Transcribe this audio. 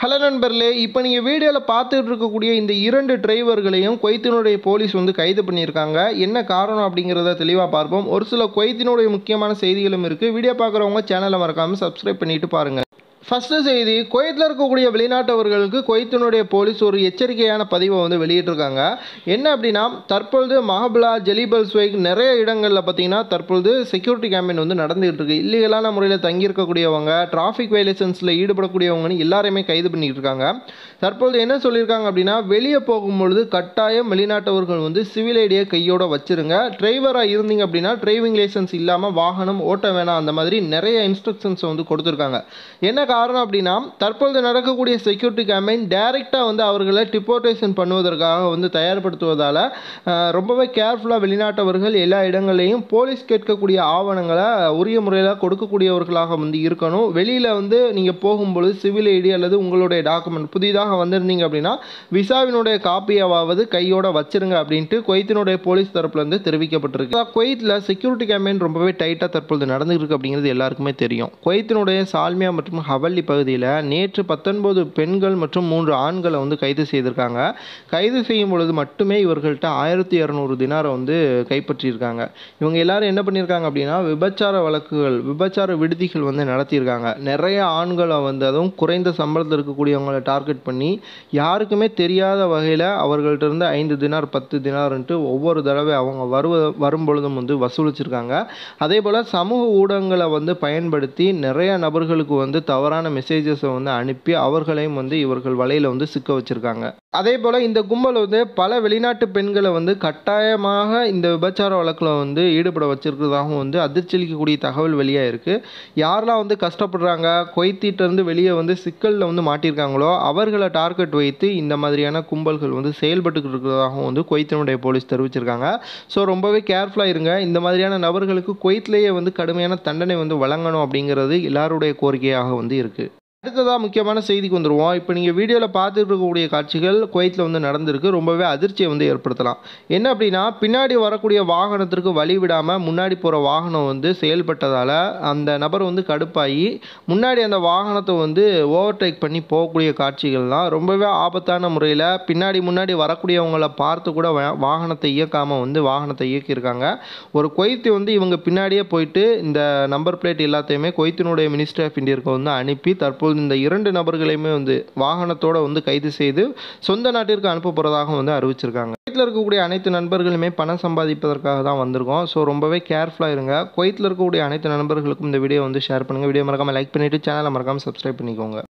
hello நண்பர்களே இப்போ நீங்கள் வீடியோவில் பார்த்துட்டு இருக்கக்கூடிய இந்த இரண்டு டிரைவர்களையும் குவைத்தினுடைய போலீஸ் வந்து கைது பண்ணியிருக்காங்க என்ன காரணம் அப்படிங்கிறத தெளிவாக பார்ப்போம் ஒரு சில குவைத்தினுடைய முக்கியமான செய்திகளும் இருக்குது வீடியோ பார்க்குறவங்க சேனலை மறக்காமல் சப்ஸ்கிரைப் பண்ணிட்டு பாருங்கள் ஃபஸ்ட்டு செய்தி குவைத்தில் இருக்கக்கூடிய வெளிநாட்டவர்களுக்கு குவைத்தினுடைய போலீஸ் ஒரு எச்சரிக்கையான பதிவை வந்து வெளியிட்டிருக்காங்க என்ன அப்படின்னா தற்பொழுது மஹபுலா ஜெலிபல் ஸ்வைக் நிறைய இடங்களில் பார்த்தீங்கன்னா தற்பொழுது செக்யூரிட்டி கேம்பெயின் வந்து நடந்துகிட்டு இருக்கு இல்லீகலான முறையில் தங்கியிருக்கக்கூடியவங்க டிராஃபிக் வயலேஷன்ஸில் ஈடுபடக்கூடியவங்கன்னு எல்லாரையுமே கைது பண்ணிட்டு இருக்காங்க தற்பொழுது என்ன சொல்லியிருக்காங்க அப்படின்னா வெளியே போகும்பொழுது கட்டாயம் வெளிநாட்டவர்கள் வந்து சிவில் ஐடியை கையோட வச்சிருங்க டிரைவராக இருந்தீங்க அப்படின்னா டிரைவிங் லைசன்ஸ் இல்லாமல் வாகனம் ஓட்ட வேணாம் அந்த மாதிரி நிறைய இன்ஸ்ட்ரக்ஷன்ஸை வந்து கொடுத்துருக்காங்க என்ன காரணம் அப்படின்னா தற்பொழுது நடக்கக்கூடிய செக்யூரிட்டி கேம்பெயின் டைரெக்டாக வந்து அவர்களை டிப்போர்டேஷன் பண்ணுவதற்காக வந்து தயார்படுத்துவதால் அஹ், ரொம்பவே கேர்ஃபுல்லாக வெளிநாட்டவர்கள் எல்லா இடங்களையும் போலீஸ் கேட்கக்கூடிய ஆவணங்களை உரிய முறையில் கொடுக்கக்கூடியவர்களாக வந்து இருக்கணும் வெளியில் வந்து நீங்கள் போகும்பொழுது சிவில் ஐடி அல்லது உங்களுடைய டாக்குமெண்ட் புதிதாக வந்திருந்தீங்க அப்படின்னா விசாவினுடைய காப்பியாவது கையோட வச்சிருங்க அப்படின்ட்டு குவைத்தினுடைய போலீஸ் தரப்புலேருந்து தெரிவிக்கப்பட்டிருக்கு குவைத்தில் செக்யூரிட்டி கேம்பெயின் ரொம்பவே டைட்டாக தற்பொழுது நடந்துகிட்டு இருக்கு அப்படிங்கிறது எல்லாருக்குமே தெரியும் குவைத்தினுடைய சால்மியா மற்றும் ஹவல்லி பகுதியில் நேற்று பத்தொன்பது பெண்கள் மற்றும் மூன்று ஆண்களை வந்து கைது செய்திருக்காங்க கைது செய்யும் பொழுது மட்டுமே இவர்கள்ட்ட ஆயிரத்தி இரநூறு தினாரை வந்து கைப்பற்றியிருக்காங்க இவங்க எல்லாரும் என்ன பண்ணியிருக்காங்க அப்படின்னா விபச்சார வழக்குகள் விபச்சார விடுதிகள் வந்து நடத்தியிருக்காங்க நிறைய ஆண்களை வந்து அதுவும் குறைந்த சம்பளத்தில் இருக்கக்கூடியவங்களை டார்கெட் பண்ணி யாருக்குமே தெரியாத வகையில் அவர்கள்ட்ட இருந்து ஐந்து தினார் பத்து தினார்ன்ட்டு ஒவ்வொரு தடவை அவங்க வருவ வரும் பொழுதும் வந்து வசூலிச்சிருக்காங்க அதே போல் சமூக ஊடகங்களை வந்து பயன்படுத்தி நிறைய நபர்களுக்கு வந்து தவறான மெசேஜஸை வந்து அனுப்பி அவர்களையும் வந்து இவர்கள் வலையில் வந்து சிக்க வச்சுருக்காங்க அதே போல் இந்த கும்பல் வந்து பல வெளிநாட்டு பெண்களை வந்து கட்டாயமாக இந்த விபச்சார வழக்கில் வந்து ஈடுபட வச்சிருக்கிறதாகவும் வந்து அதிர்ச்சியளிக்கக்கூடிய தகவல் வெளியாக இருக்குது யாரெல்லாம் வந்து கஷ்டப்படுறாங்க கொய்த்திட்டேருந்து வெளியே வந்து சிக்கலில் வந்து மாட்டியிருக்காங்களோ அவர்களை டார்கெட் வைத்து இந்த மாதிரியான கும்பல்கள் வந்து செயல்பட்டுக்கிட்டு இருக்கிறதாகவும் வந்து குவைத்தினுடைய போலீஸ் தெரிவிச்சிருக்காங்க ஸோ ரொம்பவே கேர்ஃபுல்லாக இருங்க இந்த மாதிரியான நபர்களுக்கு குவைத்திலேயே வந்து கடுமையான தண்டனை வந்து வழங்கணும் அப்படிங்கிறது எல்லாருடைய கோரிக்கையாக வந்து இருக்குது அடுத்ததாக முக்கியமான செய்திக்கு வந்துடுவோம் இப்போ நீங்கள் வீடியோவில் பார்த்துட்டு இருக்கக்கூடிய காட்சிகள் குவைத்தில் வந்து நடந்திருக்கு ரொம்பவே அதிர்ச்சியை வந்து ஏற்படுத்தலாம் என்ன அப்படின்னா பின்னாடி வரக்கூடிய வாகனத்திற்கு வழி விடாமல் முன்னாடி போகிற வாகனம் வந்து செயல்பட்டதால் அந்த நபர் வந்து கடுப்பாகி முன்னாடி அந்த வாகனத்தை வந்து ஓவர்டேக் பண்ணி போகக்கூடிய காட்சிகள்லாம் ரொம்பவே ஆபத்தான முறையில் பின்னாடி முன்னாடி வரக்கூடியவங்கள பார்த்து கூட வா- வாகனத்தை இயக்காமல் வந்து வாகனத்தை இயக்கியிருக்காங்க ஒரு குவைத்து வந்து இவங்க பின்னாடியே போயிட்டு இந்த நம்பர் பிளேட் எல்லாத்தையுமே குவைத்தினுடைய மினிஸ்ட்ரி ஆஃப் இந்தியாவுக்கு வந்து அனுப்பி தற்போது இந்த இரண்டு நபர்களையுமே வந்து வாகனத்தோட வந்து கைது செய்து சொந்த நாட்டிற்கு அனுப்ப போகிறதாக வந்து அறிவிச்சிருக்காங்க குவைத்தில் இருக்கக்கூடிய அனைத்து நண்பர்களுமே பணம் சம்பாதிப்பதற்காக தான் வந்திருக்கோம் ஸோ ரொம்பவே கேர்ஃபுல்லாக இருங்க குவைத்தில் இருக்கக்கூடிய அனைத்து நண்பர்களுக்கும் இந்த வீடியோ வந்து ஷேர் பண்ணுங்கள் வீடியோ மறக்காமல் லைக் பண்ணிவிட்டு சேனலை மறக்காமல் சப்ஸ்கிரைப் பண்ணிக்கோங்க